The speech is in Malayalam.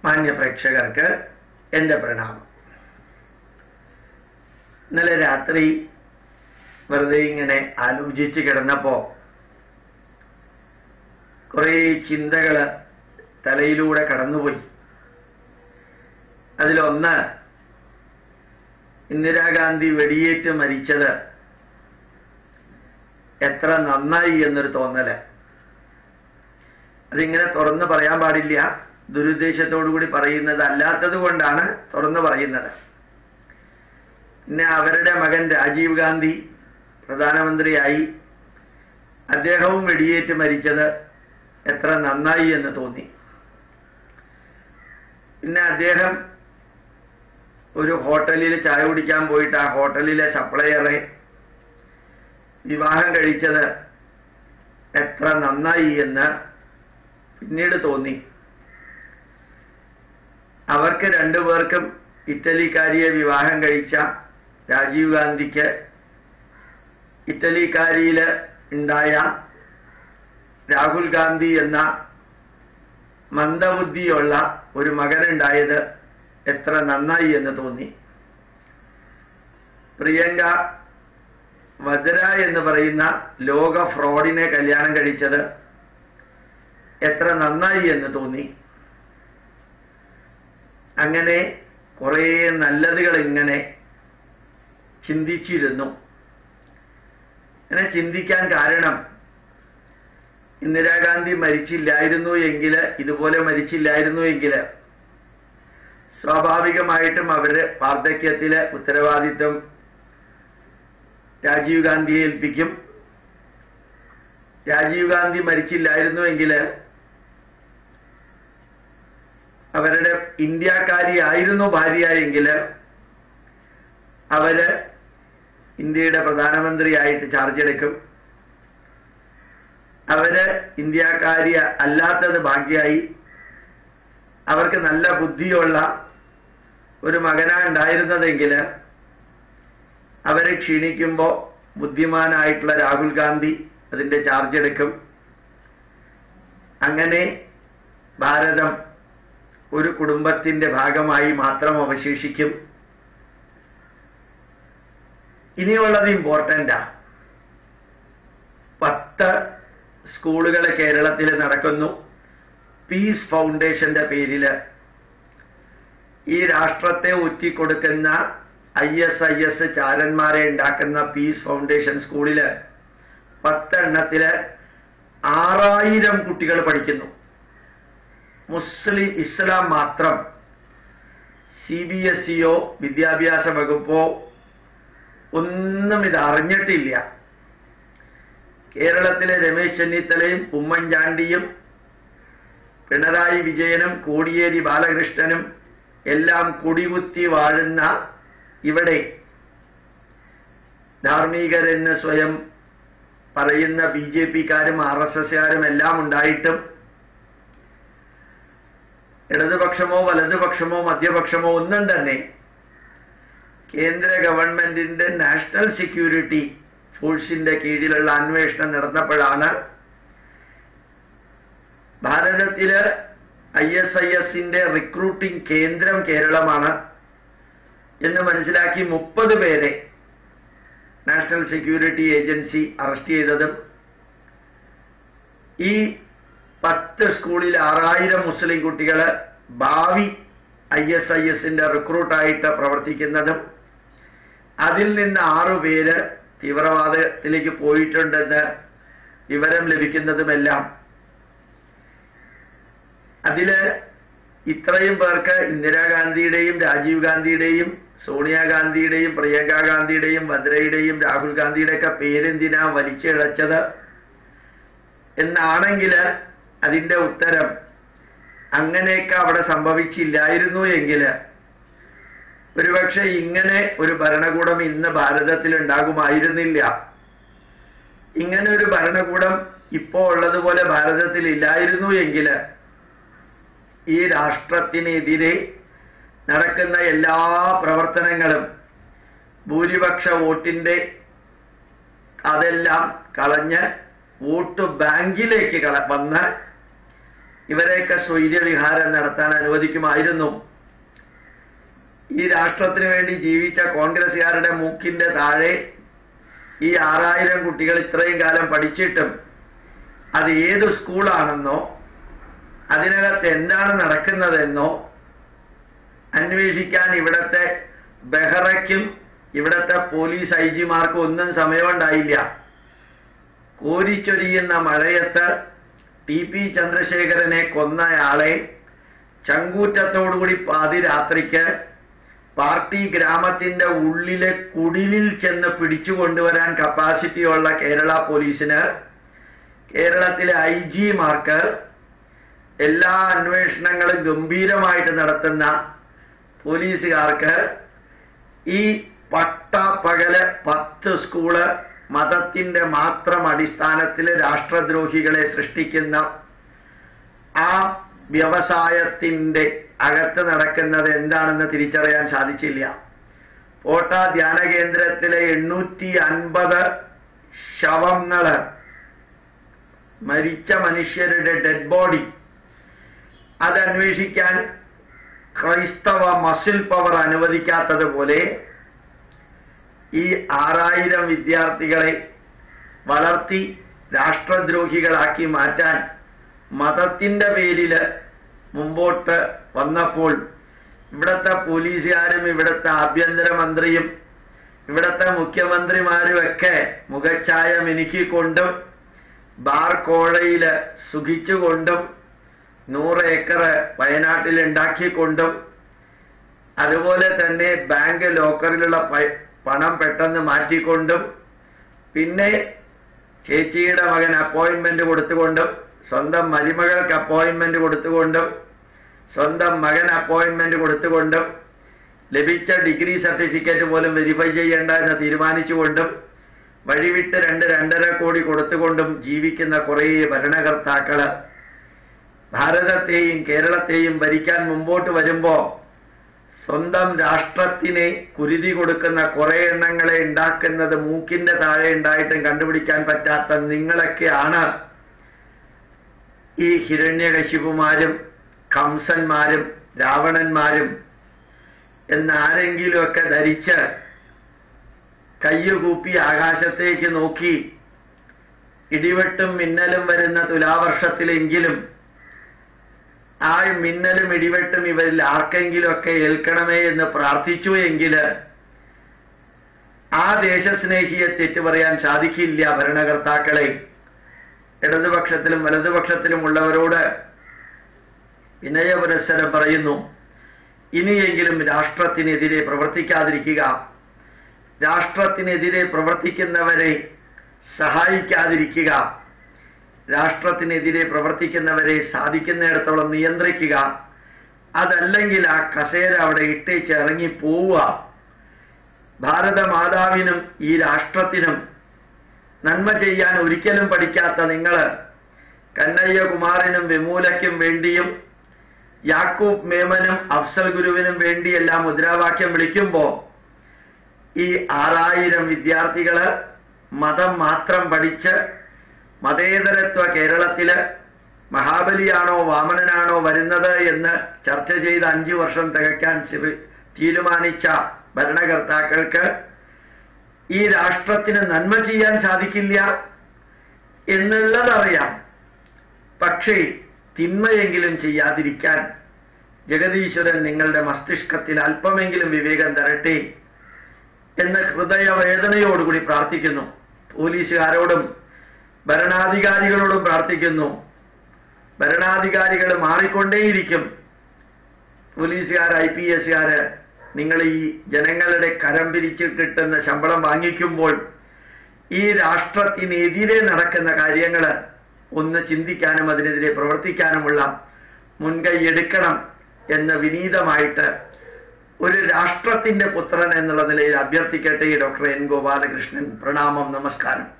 മാന്യ പ്രേക്ഷകർക്ക് എൻ്റെ പ്രണാമം ഇന്നലെ രാത്രി വെറുതെ ഇങ്ങനെ ആലോചിച്ച് കിടന്നപ്പോ കുറേ ചിന്തകള് തലയിലൂടെ കടന്നുപോയി അതിലൊന്ന് ഇന്ദിരാഗാന്ധി വെടിയേറ്റ് മരിച്ചത് എത്ര നന്നായി എന്നൊരു തോന്നല് അതിങ്ങനെ തുറന്ന് പറയാൻ പാടില്ല ദുരുദ്ദേശത്തോടു കൂടി പറയുന്നത് അല്ലാത്തത് കൊണ്ടാണ് തുറന്നു പറയുന്നത് പിന്നെ അവരുടെ മകൻ രാജീവ് ഗാന്ധി പ്രധാനമന്ത്രിയായി അദ്ദേഹവും വെടിയേറ്റ് മരിച്ചത് എത്ര നന്നായി എന്ന് തോന്നി പിന്നെ അദ്ദേഹം ഒരു ഹോട്ടലിൽ ചായ കുടിക്കാൻ പോയിട്ട് ആ ഹോട്ടലിലെ സപ്ലയറെ വിവാഹം കഴിച്ചത് എത്ര നന്നായി എന്ന് പിന്നീട് തോന്നി അവർക്ക് രണ്ടുപേർക്കും ഇറ്റലിക്കാരിയെ വിവാഹം കഴിച്ച രാജീവ് ഗാന്ധിക്ക് ഇറ്റലിക്കാരിയിൽ ഉണ്ടായ രാഹുൽ ഗാന്ധി എന്ന മന്ദബുദ്ധിയുള്ള ഒരു മകനുണ്ടായത് എത്ര നന്നായി എന്ന് തോന്നി പ്രിയങ്ക വദ്ര എന്ന് പറയുന്ന ലോക ഫ്രോഡിനെ കല്യാണം കഴിച്ചത് എത്ര നന്നായി എന്ന് തോന്നി അങ്ങനെ കുറേ നല്ലതുകൾ ഇങ്ങനെ ചിന്തിച്ചിരുന്നു അങ്ങനെ ചിന്തിക്കാൻ കാരണം ഇന്ദിരാഗാന്ധി മരിച്ചില്ലായിരുന്നു എങ്കിൽ ഇതുപോലെ മരിച്ചില്ലായിരുന്നു എങ്കിൽ സ്വാഭാവികമായിട്ടും അവര് വാർദ്ധക്യത്തില് ഉത്തരവാദിത്വം രാജീവ് ഗാന്ധിയെ ഏൽപ്പിക്കും രാജീവ് ഗാന്ധി മരിച്ചില്ലായിരുന്നുവെങ്കിൽ അവരുടെ ഇന്ത്യക്കാരിയായിരുന്നു ഭാര്യ എങ്കിൽ അവര് ഇന്ത്യയുടെ പ്രധാനമന്ത്രിയായിട്ട് ചാർജ് എടുക്കും അവര് ഇന്ത്യക്കാരി അല്ലാത്തത് ഭാഗ്യമായി അവർക്ക് നല്ല ബുദ്ധിയുള്ള ഒരു മകനാ ഉണ്ടായിരുന്നതെങ്കിൽ അവരെ ക്ഷീണിക്കുമ്പോൾ ബുദ്ധിമാനായിട്ടുള്ള രാഹുൽ ഗാന്ധി അതിന്റെ ചാർജ് എടുക്കും അങ്ങനെ ഭാരതം ഒരു കുടുംബത്തിന്റെ ഭാഗമായി മാത്രം അവശേഷിക്കും ഇനിയുള്ളത് ഇമ്പോർട്ടൻ്റാ പത്ത് സ്കൂളുകൾ കേരളത്തിൽ നടക്കുന്നു പീസ് ഫൗണ്ടേഷന്റെ പേരില് ഈ രാഷ്ട്രത്തെ ഒറ്റിക്കൊടുക്കുന്ന ഐ എസ് ഐ എസ് ചാരന്മാരെ ഉണ്ടാക്കുന്ന പീസ് ഫൗണ്ടേഷൻ സ്കൂളില് പത്തെണ്ണത്തില് ആറായിരം കുട്ടികൾ പഠിക്കുന്നു മുസ്ലിം ഇസ്ലാം മാത്രം സി ബി എസ് സിയോ വിദ്യാഭ്യാസ വകുപ്പോ ഒന്നും ഇത് അറിഞ്ഞിട്ടില്ല കേരളത്തിലെ രമേശ് ചെന്നിത്തലയും ഉമ്മൻചാണ്ടിയും പിണറായി വിജയനും കോടിയേരി ബാലകൃഷ്ണനും എല്ലാം കുടികുത്തി വാഴുന്ന ഇവിടെ ധാർമ്മികരെന്ന് സ്വയം പറയുന്ന ബി ജെ പിക്കാരും ആർ എസ് എസ്കാരും എല്ലാം ഉണ്ടായിട്ടും ഇടതുപക്ഷമോ വലതുപക്ഷമോ മധ്യപക്ഷമോ ഒന്നും തന്നെ കേന്ദ്ര ഗവൺമെന്റിന്റെ നാഷണൽ സെക്യൂരിറ്റി ഫോഴ്സിന്റെ കീഴിലുള്ള അന്വേഷണം നടന്നപ്പോഴാണ് ഭാരതത്തില് ഐ എസ് ഐ എസിന്റെ റിക്രൂട്ടിംഗ് കേന്ദ്രം കേരളമാണ് എന്ന് മനസ്സിലാക്കി മുപ്പത് പേരെ നാഷണൽ സെക്യൂരിറ്റി ഏജൻസി അറസ്റ്റ് ചെയ്തതും ഈ പത്ത് സ്കൂളിൽ ആറായിരം മുസ്ലിം കുട്ടികൾ ഭാവി ഐ എസ് ഐ എസിന്റെ റിക്രൂട്ടായിട്ട് പ്രവർത്തിക്കുന്നതും അതിൽ നിന്ന് ആറുപേര് തീവ്രവാദത്തിലേക്ക് പോയിട്ടുണ്ടെന്ന് വിവരം ലഭിക്കുന്നതുമെല്ലാം അതില് ഇത്രയും പേർക്ക് ഇന്ദിരാഗാന്ധിയുടെയും രാജീവ് ഗാന്ധിയുടെയും സോണിയാഗാന്ധിയുടെയും പ്രിയങ്ക ഗാന്ധിയുടെയും ഭദ്രയുടെയും രാഹുൽ ഗാന്ധിയുടെയൊക്കെ പേരെന്തിനാ വലിച്ചിഴച്ചത് എന്നാണെങ്കിൽ അതിന്റെ ഉത്തരം അങ്ങനെയൊക്കെ അവിടെ സംഭവിച്ചില്ലായിരുന്നു എങ്കിൽ ഒരുപക്ഷെ ഇങ്ങനെ ഒരു ഭരണകൂടം ഇന്ന് ഭാരതത്തിൽ ഉണ്ടാകുമായിരുന്നില്ല ഇങ്ങനെ ഒരു ഭരണകൂടം ഇപ്പോ ഉള്ളതുപോലെ ഭാരതത്തിൽ ഇല്ലായിരുന്നു എങ്കിൽ ഈ രാഷ്ട്രത്തിനെതിരെ നടക്കുന്ന എല്ലാ പ്രവർത്തനങ്ങളും ഭൂരിപക്ഷ വോട്ടിന്റെ അതെല്ലാം കളഞ്ഞ് വോട്ട് ബാങ്കിലേക്ക് കള വന്ന് ഇവരെയൊക്കെ സ്വൈര്യവിഹാരം നടത്താൻ അനുവദിക്കുമായിരുന്നു ഈ രാഷ്ട്രത്തിന് വേണ്ടി ജീവിച്ച കോൺഗ്രസുകാരുടെ മൂക്കിന്റെ താഴെ ഈ ആറായിരം കുട്ടികൾ ഇത്രയും കാലം പഠിച്ചിട്ടും അത് ഏത് സ്കൂളാണെന്നോ അതിനകത്ത് എന്താണ് നടക്കുന്നതെന്നോ അന്വേഷിക്കാൻ ഇവിടത്തെ ബെഹ്റയ്ക്കും ഇവിടത്തെ പോലീസ് ഐ ജിമാർക്കും ഒന്നും സമയമുണ്ടായില്ല കോരിച്ചൊരിയുന്ന മഴയത്ത് ടി പി ചന്ദ്രശേഖരനെ കൊന്നയാളെ ചങ്കൂറ്റത്തോടുകൂടി പാതിരാത്രിക്ക് പാർട്ടി ഗ്രാമത്തിന്റെ ഉള്ളിലെ കുടിലിൽ ചെന്ന് പിടിച്ചു കൊണ്ടുവരാൻ കപ്പാസിറ്റിയുള്ള കേരള പോലീസിന് കേരളത്തിലെ ഐ ജിമാർക്ക് എല്ലാ അന്വേഷണങ്ങളും ഗംഭീരമായിട്ട് നടത്തുന്ന പോലീസുകാർക്ക് ഈ പട്ട പകല് പത്ത് സ്കൂള് മതത്തിന്റെ മാത്രം അടിസ്ഥാനത്തിൽ രാഷ്ട്രദ്രോഹികളെ സൃഷ്ടിക്കുന്ന ആ വ്യവസായത്തിന്റെ അകത്ത് നടക്കുന്നത് എന്താണെന്ന് തിരിച്ചറിയാൻ സാധിച്ചില്ല പോട്ട ധ്യാന കേന്ദ്രത്തിലെ എണ്ണൂറ്റി അൻപത് ശവങ്ങള് മരിച്ച മനുഷ്യരുടെ ഡെഡ് ബോഡി അത് അന്വേഷിക്കാൻ ക്രൈസ്തവ മസിൽ പവർ അനുവദിക്കാത്തതുപോലെ ഈ ആറായിരം വിദ്യാർത്ഥികളെ വളർത്തി രാഷ്ട്രദ്രോഹികളാക്കി മാറ്റാൻ മതത്തിന്റെ പേരില് മുമ്പോട്ട് വന്നപ്പോൾ ഇവിടത്തെ പോലീസുകാരും ഇവിടത്തെ ആഭ്യന്തരമന്ത്രിയും ഇവിടത്തെ മുഖ്യമന്ത്രിമാരുമൊക്കെ മുഖച്ഛായ മിനുക്കിക്കൊണ്ടും ബാർ കോഴയില് സുഖിച്ചുകൊണ്ടും നൂറ് ഏക്കർ വയനാട്ടിൽ ഉണ്ടാക്കിക്കൊണ്ടും അതുപോലെ തന്നെ ബാങ്ക് ലോക്കറിലുള്ള പ- പണം പെട്ടെന്ന് മാറ്റിക്കൊണ്ടും പിന്നെ ചേച്ചിയുടെ മകൻ അപ്പോയിന്റ്മെന്റ് കൊടുത്തുകൊണ്ടും സ്വന്തം മരുമകൾക്ക് അപ്പോയിന്റ്മെന്റ് കൊടുത്തുകൊണ്ടും സ്വന്തം മകൻ അപ്പോയിന്റ്മെന്റ് കൊടുത്തുകൊണ്ടും ലഭിച്ച ഡിഗ്രി സർട്ടിഫിക്കറ്റ് പോലും വെരിഫൈ ചെയ്യേണ്ട എന്ന് തീരുമാനിച്ചുകൊണ്ടും വഴിവിട്ട് രണ്ട് രണ്ടര കോടി കൊടുത്തുകൊണ്ടും ജീവിക്കുന്ന കുറേ ഭരണകർത്താക്കള് ഭാരതത്തെയും കേരളത്തെയും ഭരിക്കാൻ മുമ്പോട്ട് വരുമ്പോ സ്വന്തം രാഷ്ട്രത്തിനെ കുരുതി കൊടുക്കുന്ന കുറെ എണ്ണങ്ങളെ ഉണ്ടാക്കുന്നത് മൂക്കിന്റെ താഴെ ഉണ്ടായിട്ടും കണ്ടുപിടിക്കാൻ പറ്റാത്ത നിങ്ങളൊക്കെയാണ് ഈ ഹിരണ്യകശിപുമാരും കംസന്മാരും രാവണന്മാരും എന്നാരെങ്കിലുമൊക്കെ ധരിച്ച് കയ്യുകൂപ്പി ആകാശത്തേക്ക് നോക്കി ഇടിവെട്ടും മിന്നലും വരുന്ന തുലാവർഷത്തിലെങ്കിലും ആ മിന്നലും ഇടിവെട്ടും ഇവരിൽ ആർക്കെങ്കിലുമൊക്കെ ഏൽക്കണമേ എന്ന് പ്രാർത്ഥിച്ചു എങ്കിൽ ആ ദേശസ്നേഹിയെ തെറ്റു പറയാൻ സാധിക്കില്ല ഭരണകർത്താക്കളെ ഇടതുപക്ഷത്തിലും വലതുപക്ഷത്തിലുമുള്ളവരോട് വിനയപുരസ്സരം പറയുന്നു ഇനിയെങ്കിലും രാഷ്ട്രത്തിനെതിരെ പ്രവർത്തിക്കാതിരിക്കുക രാഷ്ട്രത്തിനെതിരെ പ്രവർത്തിക്കുന്നവരെ സഹായിക്കാതിരിക്കുക രാഷ്ട്രത്തിനെതിരെ പ്രവർത്തിക്കുന്നവരെ സാധിക്കുന്നിടത്തോളം നിയന്ത്രിക്കുക അതല്ലെങ്കിൽ ആ കസേര അവിടെ ഇട്ടേച്ച് ഇറങ്ങി പോവുക ഭാരതമാതാവിനും ഈ രാഷ്ട്രത്തിനും നന്മ ചെയ്യാൻ ഒരിക്കലും പഠിക്കാത്ത നിങ്ങള് കന്നയ്യകുമാറിനും വിമൂലയ്ക്കും വേണ്ടിയും യാക്കൂബ് മേമനും അഫ്സൽ ഗുരുവിനും വേണ്ടിയെല്ലാം മുദ്രാവാക്യം വിളിക്കുമ്പോ ഈ ആറായിരം വിദ്യാർത്ഥികള് മതം മാത്രം പഠിച്ച് മതേതരത്വ കേരളത്തില് മഹാബലിയാണോ വാമനനാണോ വരുന്നത് എന്ന് ചർച്ച ചെയ്ത് അഞ്ചു വർഷം തികയ്ക്കാൻ ശിവ- തീരുമാനിച്ച ഭരണകർത്താക്കൾക്ക് ഈ രാഷ്ട്രത്തിന് നന്മ ചെയ്യാൻ സാധിക്കില്ല എന്നുള്ളതറിയാം പക്ഷേ തിന്മയെങ്കിലും ചെയ്യാതിരിക്കാൻ ജഗദീശ്വരൻ നിങ്ങളുടെ മസ്തിഷ്കത്തിൽ അല്പമെങ്കിലും വിവേകം തരട്ടെ എന്ന് ഹൃദയവേദനയോടുകൂടി പ്രാർത്ഥിക്കുന്നു പോലീസുകാരോടും ഭരണാധികാരികളോടും പ്രാർത്ഥിക്കുന്നു ഭരണാധികാരികൾ മാറിക്കൊണ്ടേയിരിക്കും പോലീസുകാർ ഐ പി എസുകാര് നിങ്ങൾ ഈ ജനങ്ങളുടെ കരം പിരിച്ച് കിട്ടുന്ന ശമ്പളം വാങ്ങിക്കുമ്പോൾ ഈ രാഷ്ട്രത്തിനെതിരെ നടക്കുന്ന കാര്യങ്ങൾ ഒന്ന് ചിന്തിക്കാനും അതിനെതിരെ പ്രവർത്തിക്കാനുമുള്ള മുൻകൈ എടുക്കണം എന്ന് വിനീതമായിട്ട് ഒരു രാഷ്ട്രത്തിന്റെ പുത്രൻ എന്നുള്ള നിലയിൽ അഭ്യർത്ഥിക്കട്ടെ ഡോക്ടർ എൻ ഗോപാലകൃഷ്ണൻ പ്രണാമം നമസ്കാരം